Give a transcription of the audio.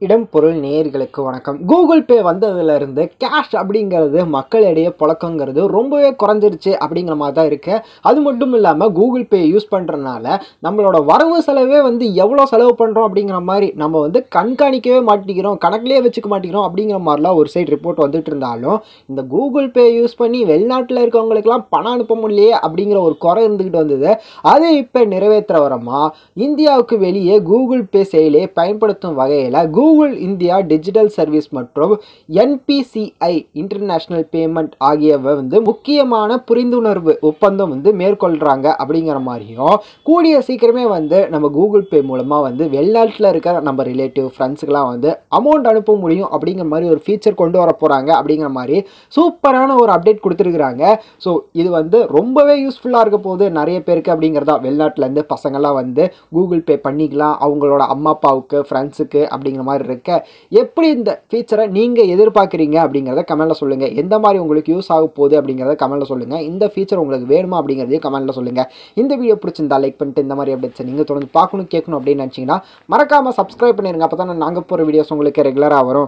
இடம் பொருள் நேயர்களுக்கு வணக்கம் கூகுள் பே வந்ததுலேருந்து கேஷ் அப்படிங்கிறது மக்களிடையே புழக்கங்கிறது ரொம்பவே குறைஞ்சிருச்சு அப்படிங்கிற மாதிரி தான் இருக்கு அது மட்டும் இல்லாமல் கூகுள் பே யூஸ் பண்ணுறதுனால நம்மளோட வரவு செலவே வந்து எவ்வளோ செலவு பண்ணுறோம் அப்படிங்கிற மாதிரி நம்ம வந்து கண்காணிக்கவே மாட்டேங்கிறோம் கணக்கிலே வச்சுக்க மாட்டேங்கிறோம் அப்படிங்கிற மாதிரிலாம் ஒரு சைடு ரிப்போர்ட் வந்துட்டு இருந்தாலும் இந்த கூகுள் பே யூஸ் பண்ணி வெளிநாட்டில் இருக்கவங்களுக்குலாம் பணம் அனுப்ப முடியலையே அப்படிங்கிற ஒரு குறை இருந்துக்கிட்டு வந்தது அதை இப்போ நிறைவேற்ற வரமா இந்தியாவுக்கு வெளியே கூகுள் பே செயலியை பயன்படுத்தும் வகையில் கூகுள் இந்தியா டிஜிட்டல் சர்வீஸ் மற்றும் என்பிசிஐ இன்டர்நேஷனல் பேமெண்ட் ஆகியவை வந்து முக்கியமான புரிந்துணர்வு ஒப்பந்தம் வந்து மேற்கொள்கிறாங்க அப்படிங்கிற மாதிரியும் கூடிய சீக்கிரமே வந்து நம்ம கூகுள் பே மூலமாக வந்து வெளிநாட்டில் இருக்கிற நம்ம ரிலேட்டிவ் ஃப்ரெண்ட்ஸுக்கெலாம் வந்து அமௌண்ட் அனுப்ப முடியும் அப்படிங்கிற மாதிரி ஒரு ஃபீச்சர் கொண்டு வர போகிறாங்க அப்படிங்கிற மாதிரி சூப்பரான ஒரு அப்டேட் கொடுத்துருக்குறாங்க ஸோ இது வந்து ரொம்பவே யூஸ்ஃபுல்லாக இருக்க போகுது நிறைய பேருக்கு அப்படிங்கிறதா வெளிநாட்டிலேருந்து பசங்கள்லாம் வந்து கூகுள் பே பண்ணிக்கலாம் அவங்களோட அம்மா அப்பாவுக்கு ஃப்ரெண்ட்ஸுக்கு அப்படிங்கிற மாதிரி இருக்க எப்படி இந்த ஃபீச்சரை நீங்கள் எதிர்பார்க்குறீங்க அப்படிங்கிறத கமெண்ட்டில் சொல்லுங்கள் எந்த மாதிரி உங்களுக்கு யூஸ் ஆக போகுது அப்படிங்கிறத கமெண்ட்டில் சொல்லுங்கள் இந்த ஃபீச்சர் உங்களுக்கு வேணுமா அப்படிங்கிறதையும் கமெண்ட்டில் சொல்லுங்கள் இந்த வீடியோ பிடிச்சிருந்தா லைக் பண்ணிட்டு இந்த மாதிரி அப்டேட்ஸ் நீங்கள் தொடர்ந்து பார்க்கணும் கேட்கணும் அப்படின்னு நினச்சிங்கன்னா மறக்காமல் சப்ஸ்கிரைப் பண்ணிடுங்க அப்போ தான் நாங்கள் போகிற வீடியோஸ் உங்களுக்கு ரெகுலராக வரும்